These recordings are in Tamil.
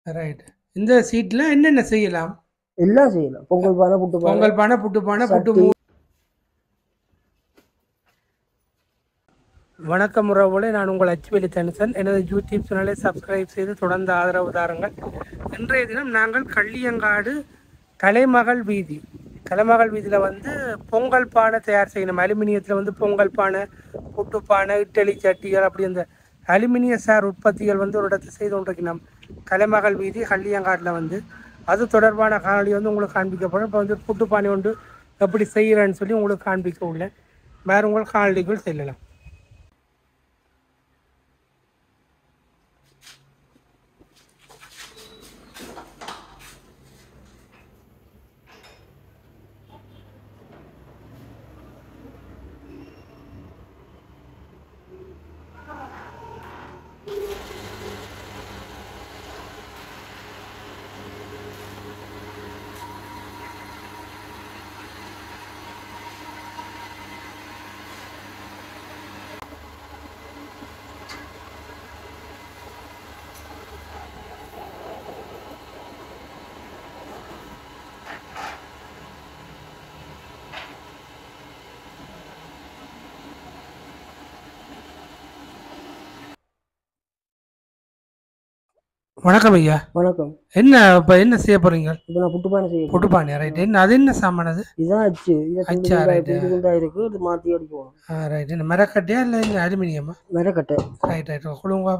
ரைட் இந்த சீட்டில் என்னென்ன செய்யலாம் எல்லாம் செய்யலாம் பொங்கல் பானை புட்டு பானை பொங்கல் பானை புட்டு பானை புட்டு சட்டி. மூ வணக்கம் உறவுகளே நான் உங்கள் அச்சுவெளி தனுசன் எனது யூடியூப் சேனலை சப்ஸ்கிரைப் செய்து தொடர்ந்து ஆதரவு தாருங்கள் இன்றைய தினம் நாங்கள் கள்ளியங்காடு கலைமகள் வீதி கலைமகள் வீதியில் வந்து பொங்கல் பானை தயார் செய்யணும் அலுமினியத்தில் வந்து பொங்கல் பானை புட்டு பானை இட்டலி சட்டிகள் அப்படி அந்த அலுமினிய சார் உற்பத்திகள் வந்து ஒரு இடத்துல செய்து கொண்டிருக்கணும் கலைமகள் வீதி கள்ளியங்காட்டில் வந்து அது தொடர்பான காணொளி வந்து உங்களுக்கு காண்பிக்கப்படும் இப்போ வந்து புட்டு பானை ஒன்று எப்படி செய்கிறேன்னு சொல்லி உங்களுக்கு காண்பிக்க உள்ளேன் வேறு உங்கள் காணொளிக்குள் செல்லலாம் வணக்கம் ஐயா வணக்கம் என்ன இப்போ என்ன செய்ய போகிறீங்க இப்போ நான் புட்டு பானை செய்ய போறேன். புட்டு பானை ரைட் என்ன அது என்ன சாமானது இதுதான் அச்சு இதை துண்டு அச்சா, துண்டா right. துண்டு துண்டா இருக்கு இது மாற்றி அடிக்கணும் ஆ ரைட் என்ன மரக்கட்டையா இல்லை என்ன அலுமினியமா மிரக்கட்டை ரைட் ரைட் கொடுங்க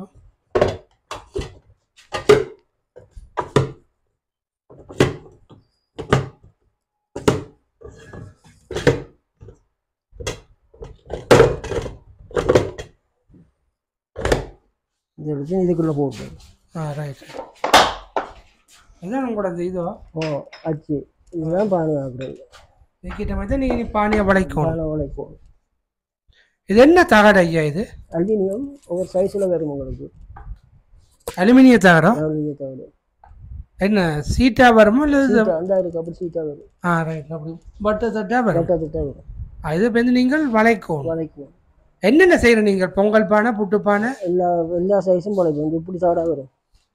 இதை எடுத்து இதுக்குள்ளே போட்டு ஆ ரைட் இதான் உங்களோட அந்த இதோ ஓ அச்சு இதுதான் பானை ஆக்குறது இதுக்கிட்ட மாதிரி நீங்கள் நீ பானியை வளைக்கணும் பானை உழைப்போம் இது என்ன தகடு ஐயா இது அலுமினியம் ஒவ்வொரு சைஸில் வரும் உங்களுக்கு அலுமினிய தகடம் அலுமினியம் தவிர என்ன சீட்டா வருமா இல்லை இது சீட்டா அந்த இருக்கு அப்படி சீட்டாக வரும் ஆ ரைட் அப்படி பட்டு தட்டா வரும் கட்டா திட்டா வரும் ஆ, இது வந்து நீங்கள் வளைக்கணும் வளைக்கும் என்னென்ன செய்கிற நீங்கள் பொங்கல் பானை புட்டு பானை எல்லா எல்லா சைஸும் வளைக்கும் இது இப்படி தவறாக வரும்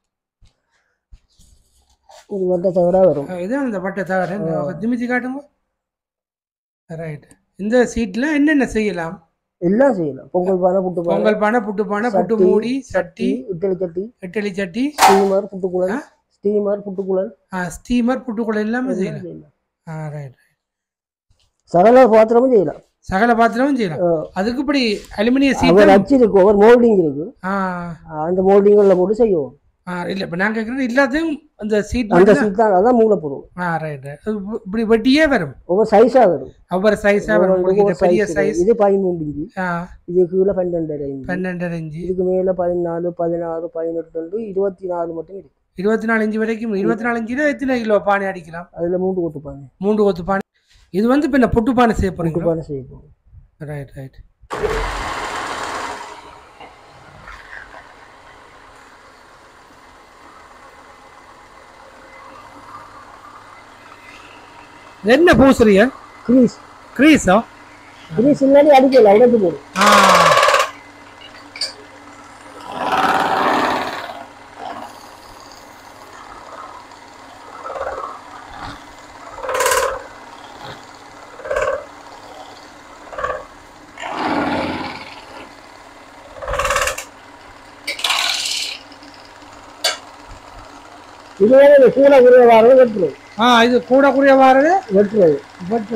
இது வட்ட தவறாக வரும் ஆ, இதான் இந்த பட்டை தகடு திமிச்சு காட்டுங்க ரைட் இந்த சீட்டில் என்னென்ன செய்யலாம் எல்லாம் செய்யலாம் பொங்கல் பானை புட்டு பானை பொங்கல் பானை புட்டு பானை புட்டு சட்டி, மூடி சட்டி இட்டலி சட்டி இட்டலி சட்டி ஸ்டீமர் புட்டுக்குழல் ஆ? ஸ்டீமர் புட்டுக்குழல் ஸ்டீமர் புட்டுக்குள்ள எல்லாமே எல்லாம் செய்யலாம் செய்யலாம். ஆ ரைட் சகல பாத்திரமும் செய்யலாம் சகல பாத்திரமும் செய்யலாம் ஆ. அதுக்கு இப்படி அலுமினிய ஒரு சீட்டு அச்சு இருக்கு ஒரு மோல்டிங் இருக்கு ஆ அந்த மோல்டிங்கில் போட்டு செய்வோம் ஆ இல்லை இப்போ நான் கேட்குறது எல்லாத்தையும் அந்த சீட் அந்த சீட் தான் அதான் மூலப்பொருள் ஆ ரைட் இப்படி வெட்டியே வரும் ஒவ்வொரு சைஸாக வரும் ஒவ்வொரு சைஸாக வரும் உங்களுக்கு ஒவ்வொரு இது பெரிய size சைஸ் இருக்கு. இது பதிமூணு இன்ச்சு ஆ இது கீழே பன்னெண்டரை இன்ச்சு பன்னெண்டரை இன்ச்சு இதுக்கு மேலே பதினாலு பதினாறு பதினெட்டு இருபத்தி நாலு மட்டும் இருக்கு இருபத்தி நாலு இன்ச்சு வரைக்கும் இருபத்தி நாலு இன்ச்சில் எத்தனை கிலோ பானை அடிக்கலாம் அதில் மூன்று கொட்டுப்பாங்க மூன்று கொத்து பானை இது வந்து இப்போ இந்த புட்டு பானை செய்ய போகிறீங்களா கொட்டுப்பானை செய்வோம் ரைட் ரைட் என்ன பூசுறிய கிரீஸ் கிரீஸா கிரீஸ் முன்னாடி அடிக்கல உடச்சு போடும் ஆ இது வேணும் கூட குறைய வாரம் வெட்டுறது ஆ இது கூட கூடிய வாரது வெட்டுறது பட்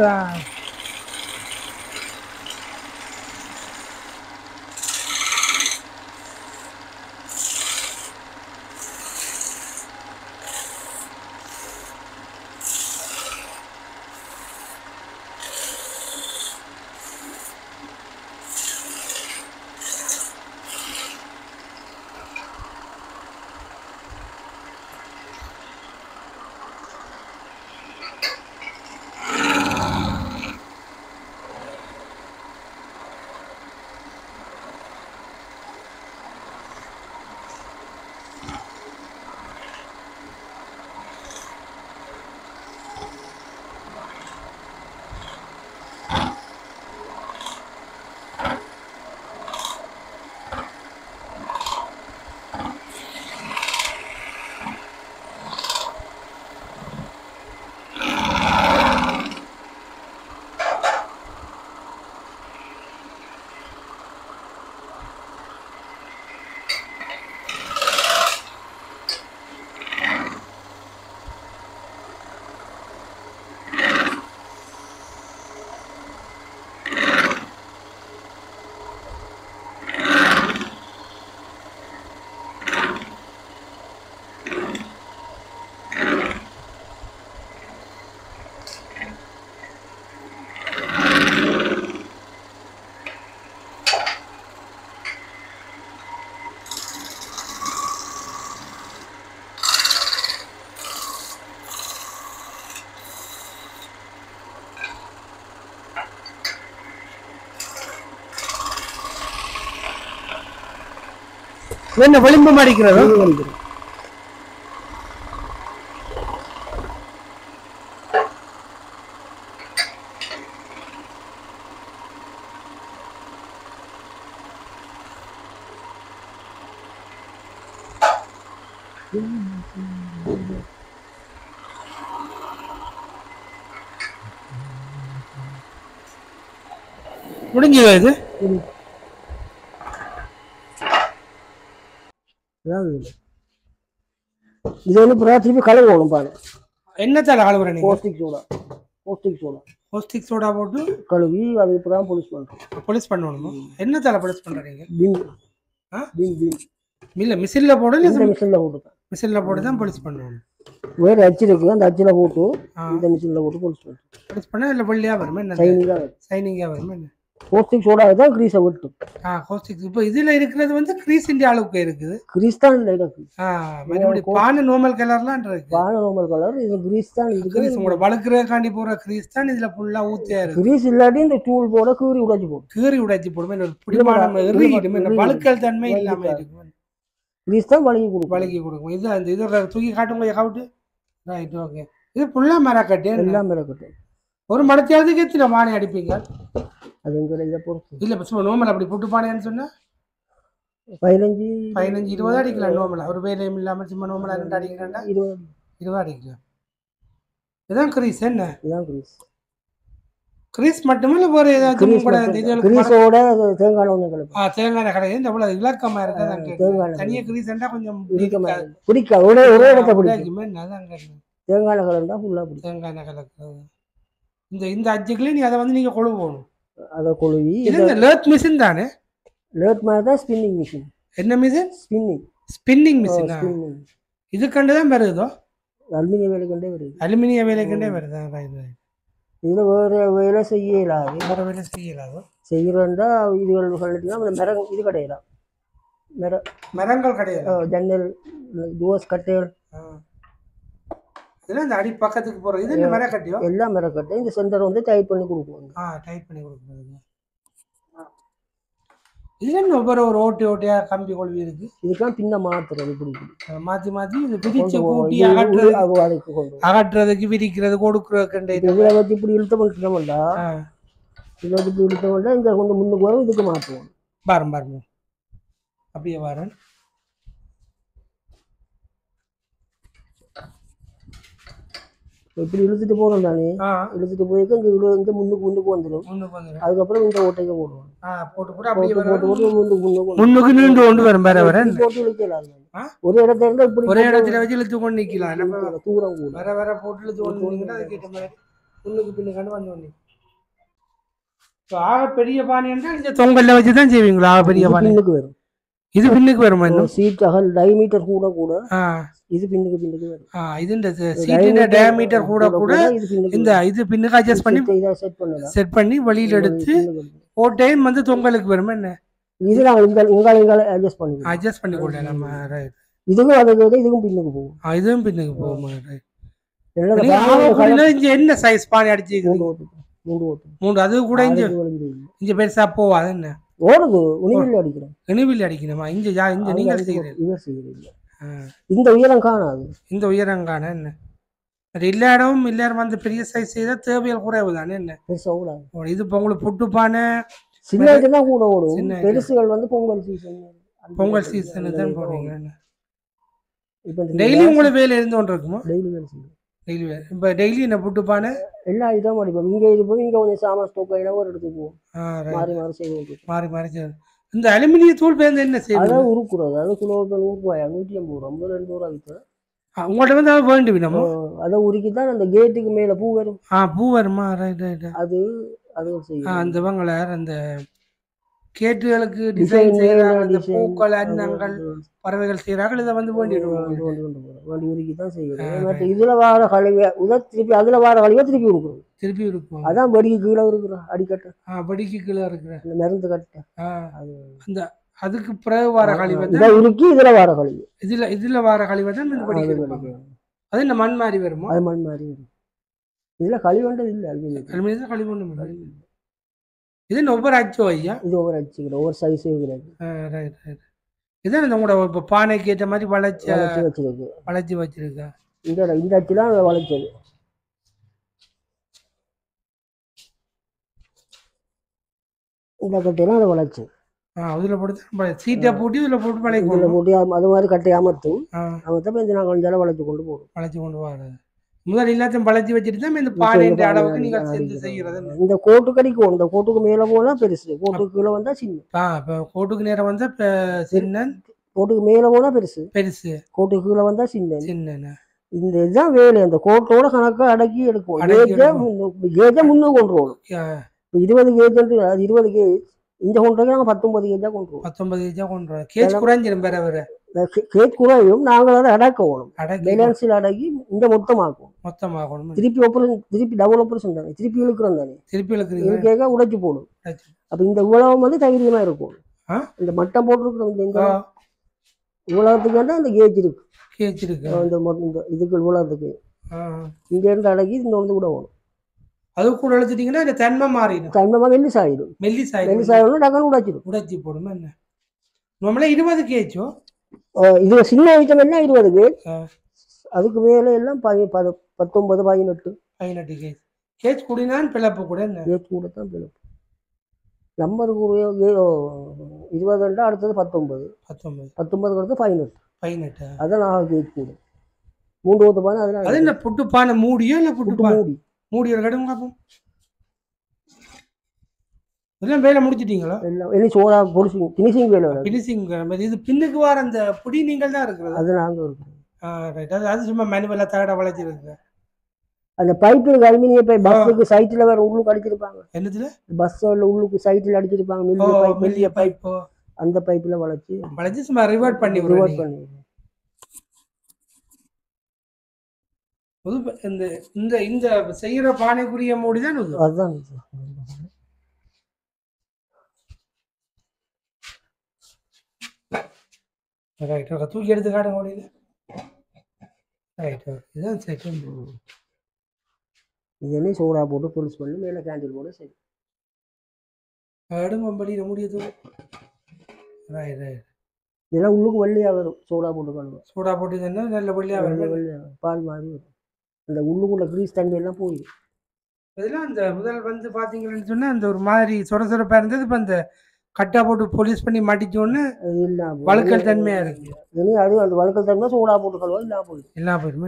இது என்ன விளிம்பு அடிக்கிறதோ இது வந்துடும் முடிஞ்சதா இது இதான் இது. இது வந்து இப்போ திருப்பி கழுவணும் பாரு என்னத்தால கழுவுற நீங்க caustic soda caustic soda caustic soda போட்டு கழுவி அது இப்போ தான் போலீஸ் பண்ணுறோம் பொலிஸ் பண்ணணுமா என்னத்தால பொலிஸ் பண்றீங்க பின் ஆ? பின் பின் இல்ல மிஷின்ல போடு இந்த இல்ல மிஷினில் போட்டுதான் மிஷின்ல போட்டு தான் பொலிஸ் பண்ணணும் வேறு அச்சு இருக்கு அந்த அச்சில் போட்டு ஆ. இந்த மிஷினில் போட்டு போலீஸ் பண்ணுறோம் பொலிஸ் பண்ணா இல்ல வெள்ளையா வருமா என்ன சைனிங்காக வரும் சைனிங்கா வருமா என்ன போஸ்டிக் சோடா தான் கிரீஸை விட்டு ஆ கோஸ்டிக் இப்போ இதுல இருக்கிறது வந்து கிரீஸ் இந்தியா அளவுக்கு இருக்குது கிரீஸ் தான் இல்லை எனக்கு ஆ மறுபடி பானை நார்மல் கலர்லாம் இருக்கு வான நார்மல் கலர் இது கிரீஸ் தான் இருக்குது கிரீஸ் உங்களோட வளர்க்குறதுக்காண்டி போற கிரீஸ் தான் இதுல ஃபுல்லா ஊத்தியா இருக்கு கிரீஸ் இல்லாட்டி இந்த டூல் போட கீறி உடைச்சு போடும் கீறி உடைச்சு போடுமே ஒரு பிடிமான இல்ல, எறிகிடுமே இந்த இல்ல. வழுக்கல் தன்மை இல்ல. இல்லாம இருக்கும் கிரீஸ் தான் வழங்கி கொடுக்கும் வழுக்கி கொடுக்கும் இது அந்த இது தூக்கி காட்டுங்க கவுட்டு ரைட் ஓகே இது ஃபுல்லா மரக்கட்டு எல்லாம் இருக்கட்டும் ஒரு மடத்தியாவதுக்கு எத்தனை பானை அடிப்பீங்க அது எங்களை இதை பொறுத்து இல்ல இப்ப சும்மா நோமல் அப்படி புட்டு பானைன்னு சொன்னா பதினஞ்சு பதினஞ்சு இருபது அடிக்கலாம் நோமலா ஒரு வேலையும் இல்லாம சும்மா நோமலா ரெண்டு அடிக்கிறேன்டா இருபது இருபது அடிக்கலாம் இதுதான் கிரீஸ் என்ன இதுதான் கிரீஸ் கிரீஸ் மட்டுமே இல்ல வேற ஏதாச்சும் கிரீஸ் கூட மட்டும் இந்த தான். இதுகளுக்கு மட- கிரீஸோட அது தேங்காய் எண்ணெய் கலப்பு ஆ தேங்காய் எண்ணெய் கிடையாது இந்த இவ்வளவு இலக்கமா இருக்கு அதான் கேட்டேன். தேங்காய் எண்ணெய் தனியா கிரீஸ்ண்டா கொஞ்சம் பிடிக்க இருக்காது. பிடிக்காது ஒரே ஒரே இடத்த ஆ, பிடிக்கும் உடைக்குமே, அதான் கேட்டேன். தேங்காய் எண்ணெய் கலந்தா ஃபுல்லாக பிடிக்கும் தேங்காய் எண்ணெய் கலக்கிறது இந்த இந்த அஜுக்குள்ளே நீ அதை வந்து நீங்க கொழுவோணும் அதை கொழுவி இது இந்த லேத் மிஷின் தானே லேட் மாதிரி தான் ஸ்பின்னிங் மிஷின் என்ன மிஷின் ஸ்பின்னிங் ஸ்பின்னிங் மிஷினா ஸ்பின்னிங் இது கண்டு தான் வருதோ அலுமினிய வேலை கொண்டே வருது அலுமினிய வேலைக்கண்டே வருதா ரைட் ரைட் இதில் வேறு வேலை செய்ய இயலாது வேற வேலை செய்யலாதோ செய்கிறோண்டா இதுகள் சொல்லிட்டுனா மரம் இது கிடையலாம் மர மரங்கள் கிடையாது அஹ், ஜன்னல் டோஸ் கட்டைகள் இதெல்லாம் இந்த அடி பக்கத்துக்கு போறது இது என்ன மரம் கட்டியோ எல்லாம் மரக்கட்டை இந்த சென்டர் வந்து டைட் பண்ணி கொடுக்குவாங்க ஆ டைட் பண்ணி கொடுக்குறது இதுல என்ன ஒவ்வொரு ஒரு ஓட்டி ஓட்டியா கம்பி கொள்வி இருக்கு இதுக்கெல்லாம் பின்ன மாத்துறது இப்படி இப்படி அஹ் மாத்தி மாத்தி இது பிரிச்சு கொண்டு போவோம். கூட்டி இது அகற்றுறது உள்ள- அது அதுக்கு கொண்டு போவோம். அகற்றுறதுக்கு விரிக்கிறது கொடுக்குறதுக்கு இப்ப இதில் வச்சு இப்படி இழுத்த பண்ணிட்டோம்டா இதில் வச்சு இப்படி இழுத்தோம்னா இந்த கொண்டு முன்னுக்கு வரும் இதுக்கு மாற்றுவோம் பாருங்க பாருங்க அப்படியே வரேன் இப்படி இழுத்துட்டு போகிறோம் தானே ஆ இழுத்துட்டு போயிக்க இங்கே இவ்வளோ இங்கே முன்னுக்கு முன்னுக்கு வந்துடும் முன்னுக்கு வந்துடும் அதுக்கப்புறம் இந்த ஓட்டைக்கு போடுவோம் ஆ போட்டு போட்டு அப்படியே போட்டு வர போட்டு போட்டு முன்னுக்கு முன்னுக்கு வந்துரும். முன்னுக்கு நின்று கொண்டு வரும் வர வர இப்படி போட்டு இழுக்கலாம் ஆ? ஒரு இடத்துல இருந்தா இப்படி ஒரே போட்டு இடத்துல வச்சு இழுத்து கொண்டு நிக்கலாம் நம்ம இழுக்கலாம். தூரம் கூட வர வர போட்டு இழுத்து கொண்டு நின்னீங்கன்னா அதுக்கேற்ற மாதிரி முன்னுக்கு பின்னுக்காண்டு வந்து கொண்டு இப்போ ஆக பெரிய பானை என்றால் இந்த தொங்கல்ல வச்சு தான் செய்வீங்களா ஆக பெரிய இது பானை பின்னுக்கு வரும் இது பின்னுக்கு வருமா இன்னும் சீட் அகல் டைமீட்டர் கூட கூட ஆ இது பின்னுக்கு பின்னுக்கு வரும் ஆ இது இந்த சீட்டின் டயமீட்டர் கூட கூட இது பின்னுக்கு இந்த இது பின்னுக்கு அட்ஜஸ்ட் பண்ணி இதை செட் பண்ணலாம் செட் பண்ணி வெளியில எடுத்து போட்டேன் வந்து தொங்கலுக்கு வருமா என்ன இது நாங்கள் இந்த உங்களை இங்கால அட்ஜஸ்ட் பண்ணிக்கலாம் அட்ஜஸ்ட் பண்ணி கொள்ள நம்ம ரைட் இதுக்கும் அதுக்கு விட இதுக்கும் பின்னுக்கு போகும் ஆ, இதுவும் பின்னுக்கு போகுமா ரைட் என்னோட நீங்க பானை ஆக கூடினா இங்க என்ன சைஸ் பானை அடிச்சிருக்கீங்க மூன்று ஓட்டு மூன்று ஓட்டு மூணு அது கூட இங்க ஆளுக்கு விழுந்து இல்லை. இங்க பெருசா போவாது என்ன ஓடுது உணிவில் அடிக்கிறேன் இனிவில் அடிக்கணுமா இங்க யா இங்க நீங்க செய்யறது இவர் செய்யறது ஆ. இந்த உயரம் காணாது இந்த உயரங்கான என்ன அது எல்லா இடமும் எல்லாரும் வந்து பெரிய சைஸ் செய்தா தேவையல் குறைவு தானே என்ன பெருசா ஓடாது ஓ, இது இப்போ உங்களுக்கு புட்டு பானை சின்ன ஐட்டம் தான் கூட ஓடும் சின்ன item. பெருசுகள் வந்து பொங்கல் சீசன் பொங்கல் சீசனு தான் போடுறீங்க என்ன இப்போ டெய்லி உங்களுக்கு வேலை இருந்து கொண்டு இருக்குமா டெய்லி வேலை செய்யும் டெய்லி வேலை இப்போ டெய்லி என்ன புட்டு பானை எல்லா ஐட்டமும் அடிப்போம் இங்கே இருப்போம் இங்கே கொஞ்சம் சாமான் ஸ்டோக் ஆகிடும் ஒரு இடத்துக்கு போவோம் ஆ, right. மாறி மாறி செய்ய வேண்டியது மாறி மாறி செய்யறது. இந்த அலுமினிய தூள் பேருந்து என்ன செய்யுது அதான் உருக்குறது அது கிலோ நூறு ரூபாய் நூற்றி ஐம்பது ரூபா ஐம்பது ரெண்டு ரூபா விற்று உங்கள்கிட்ட வந்து அது வேண்டி நம்ம அதை உருக்கி தான் அந்த கேட்டுக்கு மேலே பூ வரும் ஆ பூ வருமா ரைட் ரைட் அது அது செய்யும் அந்த இவங்கள அந்த கேட்டுகளுக்கு Design டிசைன் செய்யறாங்க அந்த design. பூக்கள் அன்னங்கள் பறவைகள் செய்யறாங்க இதை வந்து வேண்டிடுவோம் கொண்டு கொண்டு கொண்டு போகிறோம் வண்டி உருக்கி தான் செய்யணும் மற்ற இதில் வார கழிவை உத திருப்பி அதில் வார கழிவை திருப்பி உருக்குறோம் திருப்பி இருக்கும் அதான் படிக்கு கீழே இருக்கிறோம் அடிக்கட்டை ஆ படிக்கு கீழே இருக்கிற அந்த மருந்து கட்டை ஆ அது அந்த அதுக்கு பிறகு வர கழிவை தான் இதை உருக்கி இதில் வார கழிவு இதுல இதுல வர கழிவை தான் இந்த படிக்க அது இருப்பாங்க. படிக்கும். அது இந்த மண் மாதிரி வருமா அது மண் மாதிரி வரும் இதில் கழிவுன்றது இல்லை அலுமினியம் அலுமினியம் கழிவு ஒன்று இது என்ன ஒவ்வொரு அச்சோ ஐயா இது ஒவ்வொரு அடிச்சுக்கிறோம் ஒவ்வொரு சைஸ் இருக்கிறது ரைட் ரைட் இதான் இந்த உங்களோட இப்போ பானைக்கு ஏற்ற மாதிரி வளைச்ச வளைச்சி வச்சிருக்கு வளைச்சி வச்சிருக்கா இந்த இடம், இந்த அச்சுலாம் அதை வளைச்சது இந்த கட்டையெல்லாம் அதை வளைச்சு ஆ அதில் போட்டு சீட்டை போட்டு இதில் போட்டு வளைக்க இதில் கொண்டு போட்டு அது- அது மாதிரி கட்டை அமர்த்தும் ஆ அமர்த்தப்ப இந்த நாங்கள் கொஞ்சம் வளைச்சு கொண்டு போடும் வளைச்சி கொண்டு வர்றது முதல் எல்லாத்தையும் வளைச்சி வச்சுட்டு தான் இந்த பானைன்ற அளவுக்கு நீங்கள் செஞ்சு செய்கிறது இந்த கோட்டு கடிக்கும் இந்த கோட்டுக்கு மேலே போனால் பெருசு கோட்டுக்கு கீழே வந்தால் சின்ன ஆ இப்போ கோட்டுக்கு நேரம் வந்து இப்போ சின்ன கோட்டுக்கு மேலே போனால் பெருசு பெருசு கோட்டுக்கு கீழே வந்தால் சின்ன சின்ன இந்த இதுதான் வேலை அந்த கோட்டோட கணக்கை அடக்கி எடுக்கும் அடக்கி கேஜை கேஜை முன்னே கொண்டு போகணும் இப்போ இருபது கேஜ் அது இருபது கேஜ் இந்த கொண்டு நாங்கள் பத்தொன்பது கேஜாக கொண்டு போவோம் பத்தொன்பது கேஜா கொண்டு வரோம் கேஸ் குறைஞ்சிரும் பெற வர கேக் குறையும் நாங்கள் அதை அடக்கணும் அடக்கி பேலன்ஸில் அடக்கி இந்த மொத்தமாக்கும் மொத்தமாகணும் திருப்பி ஆப்ரேஷன் திருப்பி டபுள் ஆப்ரேஷன் தானே திருப்பி இழுக்கிறோம் தானே திருப்பி இழுக்கிறீங்க இழுக்க உடைச்சு போடும் அப்போ இந்த உலகம் வந்து தைரியமாக இருக்கும் ஆ? இந்த மட்டம் போட்டிருக்கிறோம் இந்த இந்த ஆ, உலகத்துக்கு வந்து அந்த கேஜ் இருக்கு கேஸ் இருக்கு இந்த மொ- இந்த இதுக்கு உலகத்துக்கு ஆ. இங்க இருந்து அடக்கி இந்த வந்து கூட வரும் அது கூட இழுத்துட்டீங்கன்னா இந்த தன்மை மாறிடும் தன்மமாக வெள்ளி சாயிடும் மெல்லி சாய் வெள்ளி சாயிடும் டக்குன்னு உடைச்சிடும் உடைச்சி போடும் என்ன நம்மளே இருபது கேச்சோ இது சின்ன ஐட்டம் எல்லாம் இருபது கேஜ் ஆ. அதுக்கு மேலே எல்லாம் பதி பத- பத்தொன்பது பதினெட்டு பதினெட்டு கேஸ் கேஸ் கூடினான் பிளப்பு கூட என்ன கேஜ் கூட தான் பிழப்பு நம்பருக்கு ஒரு ஏ- ஓ, இருபது ரெண்டா அடுத்தது பத்தொன்பது பத்தொன்பது பத்தொன்பதுக்கு அடுத்து பதினெட்டு பதினெட்டு அதான் நான் கேஜ் கூட மூன்று ஒத்து பானை அது அதெல்லாம் என்ன புட்டு பானை மூடியோ இல்ல புட்டு புட்டு பானை மூடி மூடி ஒரு கடுங்க பார்ப்போம் இதெல்லாம் வேலை முடிச்சிட்டீங்களா எல்லாம் இனி சோடா பொடிசிங் ஃபினிஷிங் வேலை வேலை. பினிசிங் இது பின்னுக்கு வர அந்த புடி நீங்கள் தான் இருக்கிறது அது நாங்கள் இருக்கிறோம் ஆ, ரைட் அது அது சும்மா மேனுவலா தகட வளைச்சிருக்கு அந்த பைப்பு அலுமினிய பைப் பஸ்ஸுக்கு சைட்டில் வேற உள்ளுக்கு அடிச்சிருப்பாங்க என்னதுல பஸ்ஸில் உள்ளுக்கு சைட்டில் அடிச்சிருப்பாங்க ஓ மில்லிய பைப் மெல்லிய பைப்போ அந்த பைப்பில் வளைச்சி வளைச்சு சும்மா ரிவர்ட் பண்ணி ரிவர்ட் விடுறீங்க பண்ணி புது ப- இந்த இந்த இந்த செய்யற பானைக்குரிய மூடி தான் இது அதுதான் இது. ரைட் தூக்கி எடுத்து காட்டுங்க முடியல ரைட் இதுதான் சரி இது என்ன சோடா போட்டு பொலிஸ் பண்ணி மேலே கேண்டில் போட்டு சரி எடுங்க படிக்கிற முடியுது ரைட் ரைட் இதெல்லாம் உள்ளுக்கு வெள்ளையாக வரும் சோடா போட்டு கழுவ சூடா போட்டு தானே நல்ல வெள்ளையா வெள்ளை வரும் வெள்ளையா பால் மாதிரி வரும் அந்த உள்ளுக்குள்ள கிரீஸ் தண்ணி எல்லாம் போயிடும் இதெல்லாம் அந்த முதல் வந்து பாத்தீங்கன்னு சொன்னா அந்த ஒரு மாதிரி சொர சொரப்பா இருந்தது இப்ப அந்த கட்டா போட்டு போலீஸ் பண்ணி மாட்டிச்சோன்னு அது இல்லாம வழுக்கல் தன்மையா இருக்கு இனி அது அந்த வழுக்கல் தன்மை சோடா போட்டு கழுவ இல்லாம போயிடும் எல்லாம் போயிருமே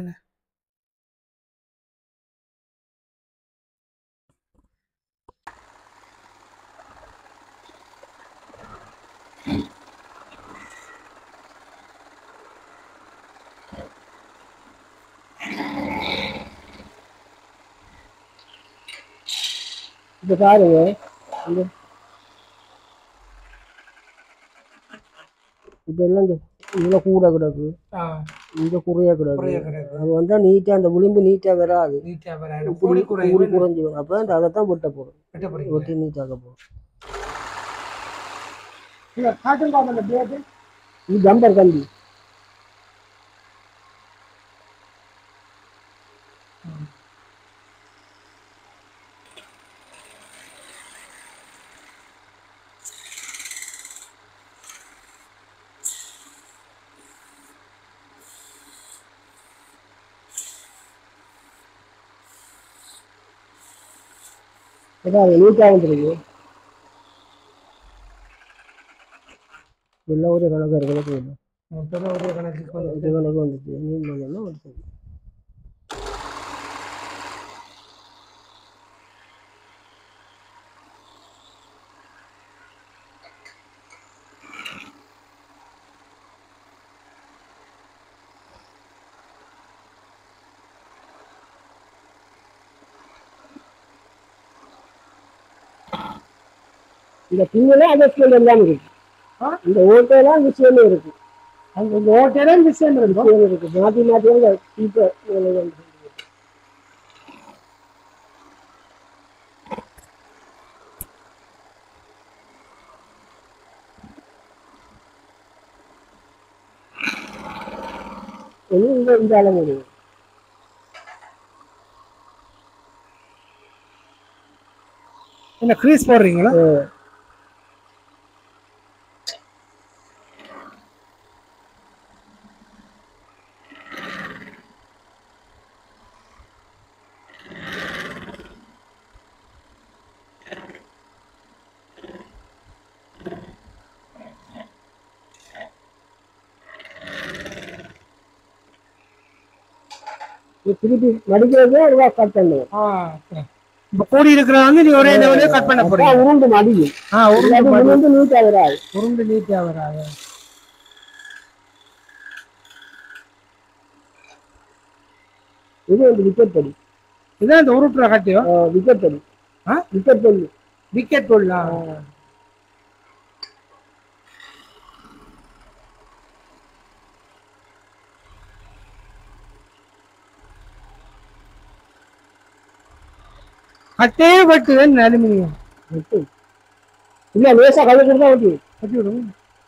இப்போ பாருங்க இந்த இப்போ எல்லாம் இந்த இதில் கூட கிடக்கு ஆ இந்த குறைய கிடக்கு குறைய கிடையாது அது வந்தால் நீட்டாக அந்த விளிம்பு நீட்டாக வராது நீட்டா வராது இப்படி கூடி கூடி குறைவு குறைஞ்சி வரும் அப்போ அந்த அதை தான் வெட்ட போடும் வெட்ட போறீங்க வெட்டி நீட்டாக போடும் காட்டும் பாப்பா அந்த பிளேட்டு இது ஜம்பர் கம்பி இதான் நீட்டாக வந்துருக்கு எல்லாம் ஒரு கணக்காக இருக்கிறது இல்லை பெரிய ஒரு கணக்குக்கு வந்து இது கணக்கு வந்துச்சு நீ முதல்ல வந்துச்சு இந்த பின்னலே அட்ஜஸ்ட்மெண்ட் எல்லாம் இருக்கு ஆ? இந்த ஓட்டையெல்லாம் விஷயமே இருக்கு அங்க இந்த ஓட்டையில விஷயம் இருக்கும் விஷயம் இருக்கு மாற்றி மாற்றி அந்த ஸ்பீக்கர் இந்த இந்த அளவு என்ன கிரீஸ் போடுறீங்களா இது திருப்பி மடிக்கிறதே ஒரு கட் பண்ணுவோம் ஆ சரி. இப்ப கூடி இருக்கிற வந்து நீ ஒரே லெவலே கட் பண்ண போறீங்க அப்ப உருண்டு மடியும் ஆ உருண்டு இல்லாட்டி மடி- உருண்டு நீட்டா வராது உருண்டு நீட்டா வராது இது வந்து விக்கெட் படி இதான் இந்த உருட்டுற கட்டியோ விக்கெட் படி ஆ? விக்கெட் படி விக்கெட் போடலாம் கட்டே பட்டு அலுமினியம் விக்கெட். இல்ல லேசா கழுவி கொடுத்தா ஓட்டி கட்டி விடுங்க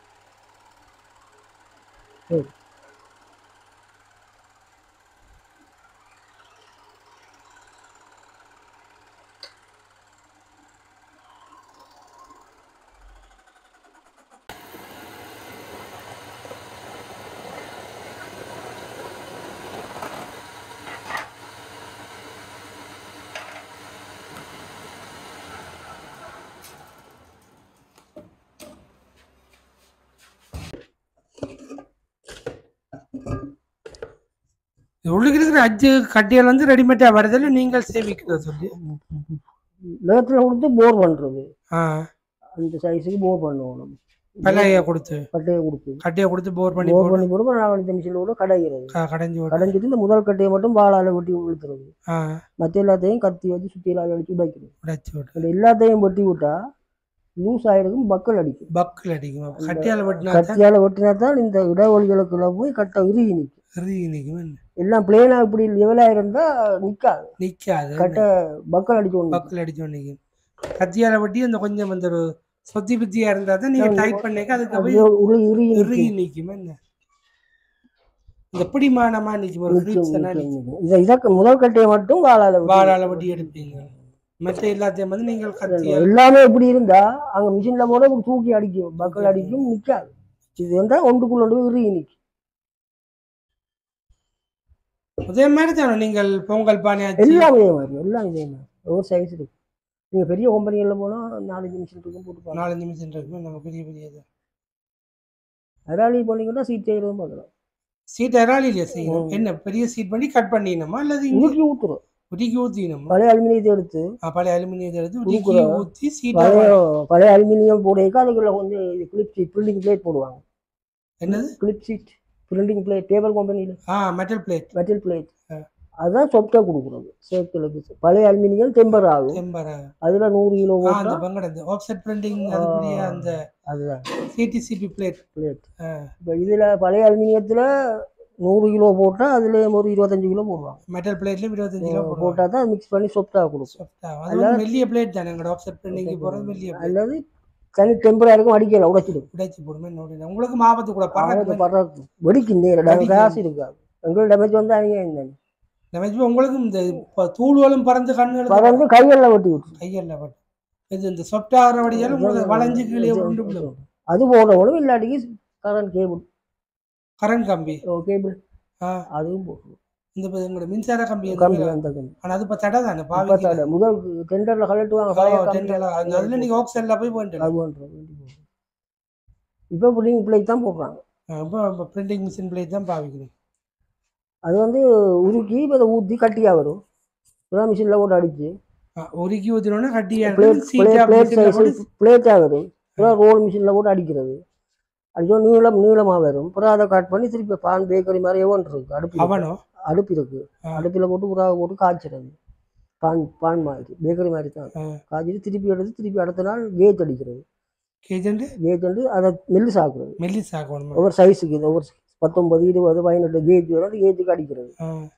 உள்ளுக்கு இருக்கிற அஞ்சு கட்டியால் வந்து ரெடிமேடா வரதில்ல நீங்கள் சேமிக்கிறத சொல்லி நேரத்துல கொடுத்து போர் பண்றது ஆ அந்த சைஸுக்கு போர் பண்ணுவோம் நம்ம பழைய கொடுத்து கட்டையை கொடுத்து கட்டியை கொடுத்து போர் பண்ணி போர் போட்டு பண்ணி போட்டு நான் இந்த மிஷினோட கடைகிறது க- கடைஞ்சி விட்டு கடைஞ்சிட்டு இந்த முதல் கட்டையை மட்டும் வாழால வெட்டி விழுத்துறது ஆ மற்ற எல்லாத்தையும் கத்தி வச்சு சுத்தியெல்லாம் அடிச்சு உடைக்கணும் உடைச்சி விட்டு இந்த எல்லாத்தையும் வெட்டி விட்டா லூஸ் ஆயிருக்கும் பக்கல் அடிக்கும் பக்கில் அடிக்கும் கட்டியால் வெட்டினா கத்தியால வெட்டினா தான் இந்த இடைவெளிகளுக்குள்ள போய் கட்டை இறுகி நிற்கும் இறுதி நிற்கும் எல்லாம் பிளேனா இப்படி லெவலா இருந்தா நிக்காது நிற்காது கட்டை பக்கல் அடிச்சு ஒண்ணு பக்கில் அடிச்சோம் நிற்கும் கத்தியால் வெட்டி அந்த கொஞ்சம் அந்த ஒரு சொத்தி பித்தியா இருந்தா தான் நீங்க டைட் பண்ணிக்க அதுக்கு போய் அப்படியே உள்ள இறுகி இறுகி நிற்கும் என்ன இந்த பிடிமானமா நிற்கும் ஒரு நிக்கும், கிரீப்ஸ்னா நிக்கும், நிக்கும். இத இதற்கு முதல் கட்டையை மட்டும் வாழால வெட்டி வாழால வெட்டி எடுப்பீங்க மற்ற எல்லாத்தையும் வந்து நீங்கள் கத்தியால் எல்லாமே இப்படி இருந்தா அங்க மிஷின்ல போட இப்படி தூக்கி அடிக்கும் பக்கல் அடிக்கும் நிக்காது இது வந்தா ஒன்றுக்குள்ள ஒன்று இறுகி நிக்கும் அதே மாதிரி தானே நீங்கள் பொங்கல் பானையாச்சு எல்லாம் இதே மாதிரி எல்லாம் இதே மாதிரி ஒரு சைஸ் இருக்கு நீங்க பெரிய கம்பெனிகள்ல போனா நாலஞ்சு மிஷின் இருக்கும் போட்டு நாலஞ்சு மிஷின் இருக்கு நம்ம பெரிய பெரிய இது அதாலி போனீங்கன்னா சீட் செய்யறதும் பார்க்கலாம் சீட் இறாலிலேயே செய்யணும் என்ன பெரிய சீட் பண்ணி கட் பண்ணிடணுமா அல்லது இங்கே உருக்கி ஊத்துரும் உருக்கி ஊற்றினோமா பழைய அலுமினியத்தை எடுத்து பழைய அலுமினியத்தை எடுத்து உருக்கி உருக்குறோம். ஊற்றி சீட்டை பழைய பழைய அலுமினியம் போடையக்கு அதுக்குள்ள கொஞ்சம் இது கிளிப் சீட் பிரிண்டிங் பிளேட் போடுவாங்க என்னது clip sheet printing plate table கம்பெனியில் ஆ மெட்டல் பிளேட் மெட்டல் பிளேட் ஆ. அதுதான் சொப்டா கொடுக்குறது சேர்க்கலுக்கு பழைய அலுமினியம் டெம்பர் ஆகும் டெம்பரா அதுல நூறு கிலோ ஆ போட்டா அந்த பங்கட அந்த ஆஃப்செட் பிரிண்டிங் அதுக்குரிய அந்த அதுதான் சிடிசிபி பிளேட் பிளேட் ஆ. இப்போ இதுல பழைய அலுமினியத்துல நூறு கிலோ போட்டா அதுல ஒரு இருபத்தஞ்சு கிலோ போடுவாங்க மெட்டல் பிளேட்ல இருபத்தஞ்சு கிலோ போடுவோம் போட்டா தான் மிக்ஸ் பண்ணி சொப்டா கொடுக்கும் அது வந்து மெல்லிய பிளேட் தானே எங்களோட ஆஃப்செட் பிரிண்டிங் போகிறது மெல்லிய பிளேட் அல்லது தனி டெம்பரரிக்கும் அடிக்கல உடைச்சிடும் உடைச்சி போடுமே நோடி உங்களுக்கு ஆபத்து கூட அவங்க பறக்க படுறது வெடிக்கும் நேரம் வெடிக்கும். காசு இருக்காது எங்களுக்கு டேமேஜ் வந்தா நீங்க இந்த நம்ம உங்களுக்கும் இந்த ப- தூள்களும் பறந்து கண்ணுகளுக்கு பறந்து கையெல்லாம் வெட்டி விட்டுரும் கையல்ல பட்டு இது இந்த சொட்டாகிற வழியால உங்களுக்கு வளைஞ்சு கீழே உருண்டு விழும் அது போடுறவங்களும் இல்லாட்டிக்கு கரண்ட் கேபிள் கரண்ட் கம்பி கேபிள் ஆ அதுவும் போட்டுரும் இந்த இப்ப எங்களோட மின்சார கம்பி அந்த கம்பி மாதிரி. அந்த கம்பி ஆனா அது இப்ப தடை தானே இப்ப பாவிக்கல தடை. முதல் டெண்டர்ல கலட்டுவாங்க பழைய கம்பி டெண்டர்ல அந்த அதுல நீங்க ஆக்சன்ல போய் போயிட்டு அது பண்றோம் வேண்டி போடுறோம். இப்ப பிள்ளைங்க பிள்ளைக்கு தான் போடுறாங்க இப்போ பிரிண்டிங் மிஷின் பிளேட் தான் பாவிக்கிறேன் அது வந்து உருக்கி இப்போ அதை ஊற்றி கட்டியாக வரும் இப்போதான் மிஷினில் போட்டு அடிச்சு ஆ, உருக்கி ஊத்தினோன்னா கட்டியா பிளேட் இருக்கு சீட்டா பிளேட் மிஷின்ல போட்டு சைஸ் பிளேட்டாக வரும் அப்புறம் ரோல் மிஷினில் போட்டு அடிக்கிறது அடிச்சோம் நீளம் நீளமாக வரும் அப்புறம் அதை கட் பண்ணி திருப்பி பான் பேக்கரி மாதிரி எவன் இருக்கு அடுப்பு அவனோ அடுப்பு இருக்கு ஆ. அடுப்பில் போட்டு புறாவை போட்டு காய்ச்சிறது பான் பான் மாதிரி பேக்கரி மாதிரி தான் ஆ. காய்ச்சிட்டு திருப்பி எடுத்து திருப்பி அடுத்த நாள் கேஜ் அடிக்கிறது கேஜெண்ட் கேஜ் வந்து அதை மெல்லு சாக்குறது மெல்லி சாக்கணும் ஒவ்வொரு சைஸுக்கு இது ஒவ்வொரு பத்தொன்பது இருபது பதினெட்டு கேஜ் வரும் அந்த கேஜுக்கு அடிக்கிறது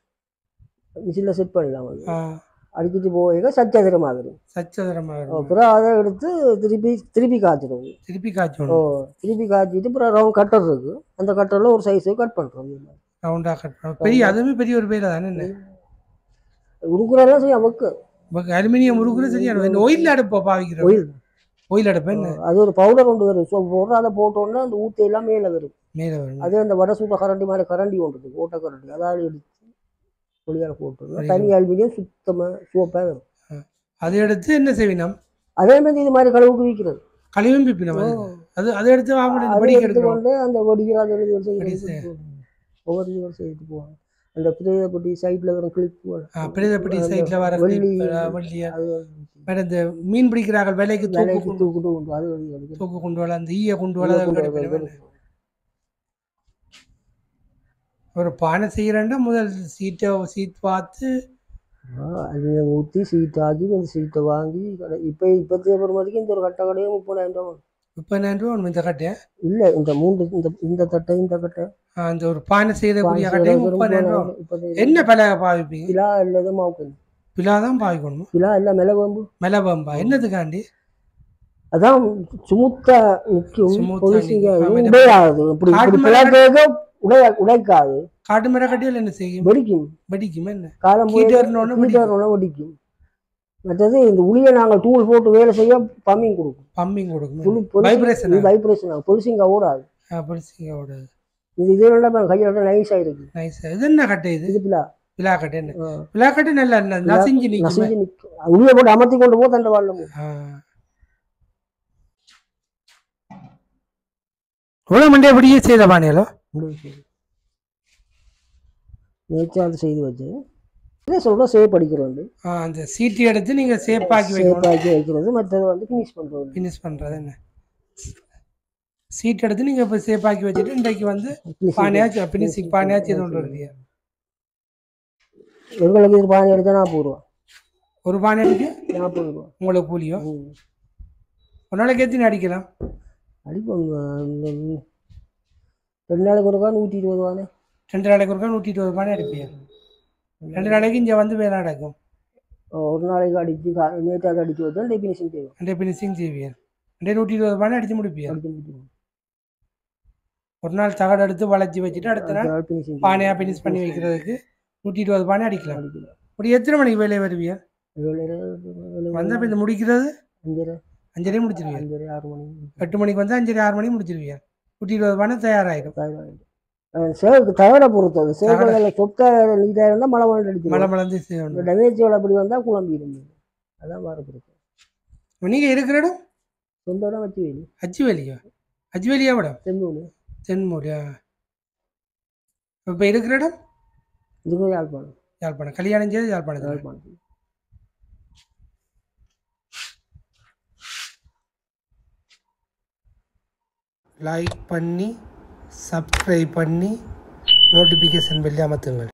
மிஷினில் செட் பண்ணலாம் அது அடிச்சிட்டு போக சச்சதிரமாக வரும் சச்சதரமாக இருக்கும் அப்புறம் அதை எடுத்து திருப்பி திருப்பி காய்ச்சிடுது திருப்பி ஓ காய்ச்சணும் திருப்பி காய்ச்சிட்டு அப்புறம் ரவுண்ட் கட்டர் இருக்கு அந்த கட்டரில் ஒரு சைஸை கட் பண்ணுறோம் ரவுண்டா கட் பண்ண பெரிய அதுவுமே பெரிய ஒரு பேர் தானே என்ன உருக்குறதெல்லாம் செய்ய அவக்கு இப்போ அலுமினியம் உருக்குறது சரியான இந்த ஒயில் அடுப்பை பாவிக்கிறோம் Oil. ஒயில் அடுப்பு என்ன அது ஒரு பவுடர் கொண்டு வரும் ஸோ போடுற அதை போட்டோன்னா அந்த ஊத்தை எல்லாம் மேலே வரும் மேலே வரும் அது அந்த வடை சூட்ட கரண்டி மாதிரி கரண்டி ஒன்று இருக்கு ஓட்ட கரண்டி அதாவது எடுத்து ஒளியால் போட்டு சரி. தனி அலுமினியம் சுத்தமாக சோப்பாக வரும் அதை எடுத்து என்ன செய்வினம் அதே மாதிரி இது மாதிரி கழுவுக்கு விற்கிறது கழிவும் பிப்பினம் அது அது அதை எடுத்து வாங்க அதை படிக்க எடுத்து எடுக்கிறோம் கொண்டு அந்த வடிகள் அதை எழுதி வடி செய்து ஒவ்வொரு இதுகள் செய்துட்டு போவாங்க அந்த பிரேதப்பட்டி சைடில் வரும் கிளிப்பு பிரேதப்பட்டி சைடில் வர வெள்ளி வள்ளி அது வேற இந்த மீன் பிடிக்கிறார்கள் வேலைக்கு தூக்கு வேலைக்கு கொண்டு தூக்கிட்டு உண்டு அது வழி வருது. தூக்கு கொண்டு வரல அந்த ஈய கொண்டு உள்ள வரல கொண்டு அதை வருது. எடுக்கணும். ஒரு பானை செய்யறேன்னா முதல் சீட்டை சீட் பார்த்து ஆ, அது ஊற்றி சீட் ஆக்கி அந்த சீட்டை வாங்கி கடை இப்போ இப்போத்தைய பொறுமதிக்கு இந்த ஒரு கட்டை கடையே முப்பதாயிரம் ரூபா வரும். முப்பதாயிரம் ரூபா ஒன்று இந்த கட்டை இல்லை இந்த மூன்று இந்த இந்த தட்டை இந்த கட்டை அந்த ஒரு பானை செய்யக்கூடிய கட்டை முப்பதாயிரம் ரூபா முப்பதாயிரம் என்ன பல பாவிப்பீங்க கிலா இல்லது மாவுக்கல் பிலா தான் பாவிக்கணுமா கிலா இல்லை மிளகு மெலபம்பா என்னதுக்காண்டி அதான் சுமுத்தா நிற்கும் சுமுத்தா பொலிசிங்க நிக்கும். ஆமா, உடையாது இப்படி காட்டு இப்படி மரம் பிளாட்டேக உடைய உடைக்காது காட்டு மர கட்டியில் என்ன செய்யும் வெடிக்கும் வெடிக்குமா என்ன காலம் கீட்டர்னோன்னு வெடிக்கும். கீட்டர்னோட வெடிக்கும் மற்றது இந்த உளியை நாங்கள் டூல் போட்டு வேலை செய்ய பம்மிங் கொடுக்கும் பம்பிங் கொடுக்கும் புழு வைப்ரேஷன் வைப்ரேஷன் ஆகும் பொலிசிங்க ஓடாது பொலிசிங்கோட இது இதோட கையில் நைஸ் ஆயிருக்கு நைஸ் இது என்ன கட்டை இது இது பிலா பிலா கட்டை என்ன பிலா கட்டை நல்லா ந- நசிஞ்சு நிற்கும் நசிஞ்சு நிற்கும் உளியை போட்டு அமர்த்தி கொண்டு போது அந்த வாழ்ல இவ்வளோ மண்டே அப்படியே செய்த பாணியலோ நேற்று அது செய்து வச்சு இதே சொல்கிறோம் சேவ் படிக்கிறது அந்த சீட்டி எடுத்து நீங்கள் சேப்பாக்கி வைக்கணும் சேவ் ஆக்கி வைக்கிறது மற்றது வந்து ஃபினிஷ் பண்ணுறது ஃபினிஷ் பண்ணுறது என்ன சீட் எடுத்து நீங்கள் இப்போ சேப்பாக்கி வச்சுட்டு இன்றைக்கு வந்து பானையாச்சு ஃபினிஷிங் பானையாச்சு இது ஒன்று வருது எங்களுக்கு இது பானை எடுத்தா நாற்பது ரூபா ஒரு பானை அடிக்க நாற்பது ரூபா உங்களுக்கு கூலியோ ம். ஒரு நாளைக்கு எத்தனை அடிக்கலாம் அடிப்போம் இந்த ரெண்டு நாளைக்கு ஒருக்கா நூற்றி இருபது ரூபானே ரெண்டு நாளைக்கு ஒருக்கா நூற்றி இருபது பானை அடிப்பீங்க ரெண்டு நாளைக்கு இங்கே வந்து வேலை நடக்கும் ஒரு நாளைக்கு அடிச்சு கா- நேற்று அதை அடிச்சு வச்சா டெபினிஷன் தேவை ரெண்டே ஃபினிஷிங் செய்வீங்க ரெண்டே நூற்றி இருபது பானை அடிச்சு முடிப்பீங்க அடிச்சு முடிச்சிடுவோம். ஒரு நாள் தகடு எடுத்து வளைச்சி வச்சுட்டு அடுத்த நாள் அடுத்த நாள் finishing பானையாக தேவை. ஃபினிஷ் பண்ணி வைக்கிறதுக்கு நூற்றி இருபது பானை அடிக்கலாம் அடிக்கலாம். இப்படி எத்தனை மணிக்கு வேலையை வருவீங்க ஏழு ஏழு வந்து இப்போ இந்த முடிக்கிறது அஞ்சரை அஞ்சரையும் முடிச்சிருவீங்க அஞ்சரை ஆறு மணி எட்டு மணிக்கு வந்து அஞ்சரை ஆறு மணிக்கு முடிச்சிருவீங்க நூற்றி இருபது பானை தயாராகிடும் சேவுக்கு தகடை பொறுத்தது சேவலை சொத்த நீட்டாக இருந்தால் மழை மழை அடிச்சு மழை மலர்ந்து செய்யணும் இந்த டமேஜோட அப்படி வந்தால் குழம்பி இருந்தது அதான் மாற பொறுத்து நீங்கள் இருக்கிற இடம் சொந்த இடம் வச்சு வேலி அச்சுவேலியா அச்சுவேலியா மேடம் தென்னூர் தென்மூரியா இப்போ இருக்கிற இடம் இதுக்கும் யாழ்ப்பாணம் யாழ்ப்பாணம் கல்யாணம் செய்து யாழ்ப்பாணம் யாழ்ப்பாணம் லைக் பண்ணி சப்ஸ்கிரைப் பண்ணி நோட்டிஃபிகேஷன் பெல் அமர்த்துங்கள்